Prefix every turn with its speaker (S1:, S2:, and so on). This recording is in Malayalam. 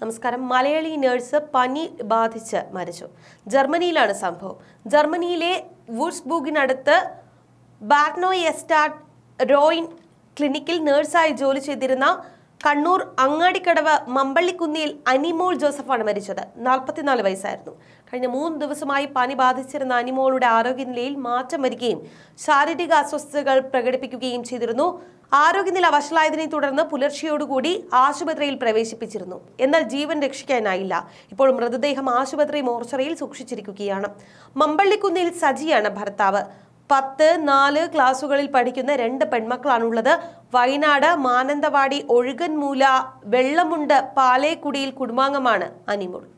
S1: നമസ്കാരം മലയാളി നേഴ്സ് പനി ബാധിച്ച് മരിച്ചു ജർമ്മനിയിലാണ് സംഭവം ജർമ്മനിയിലെ വുഡ്സ്ബൂഗിനടുത്ത് ബാറ്റ്നോയ് എസ്റ്റാഡ് റോയിൻ ക്ലിനിക്കിൽ നേഴ്സായി ജോലി ചെയ്തിരുന്ന കണ്ണൂർ അങ്ങാടിക്കടവ് മമ്പള്ളിക്കുന്നിയിൽ അനിമോൾ ജോസഫാണ് മരിച്ചത് നാൽപ്പത്തിനാല് വയസ്സായിരുന്നു കഴിഞ്ഞ മൂന്ന് ദിവസമായി പനി ബാധിച്ചിരുന്ന അനിമോളുടെ ആരോഗ്യനിലയിൽ മാറ്റം വരികയും ശാരീരിക അസ്വസ്ഥതകൾ പ്രകടിപ്പിക്കുകയും ചെയ്തിരുന്നു ആരോഗ്യനില വഷളായതിനെ തുടർന്ന് പുലർച്ചെയോടുകൂടി ആശുപത്രിയിൽ പ്രവേശിപ്പിച്ചിരുന്നു എന്നാൽ ജീവൻ രക്ഷിക്കാനായില്ല ഇപ്പോൾ മൃതദേഹം ആശുപത്രി മോർച്ചറിയിൽ സൂക്ഷിച്ചിരിക്കുകയാണ് മമ്പള്ളിക്കുന്നിൽ സജിയാണ് ഭർത്താവ് പത്ത് നാല് ക്ലാസുകളിൽ പഠിക്കുന്ന രണ്ട് പെൺമക്കളാണുള്ളത് വയനാട് മാനന്തവാടി ഒഴുകൻമൂല വെള്ളമുണ്ട് പാലേക്കുടിയിൽ കുടുംബാംഗമാണ് അനിമോൾ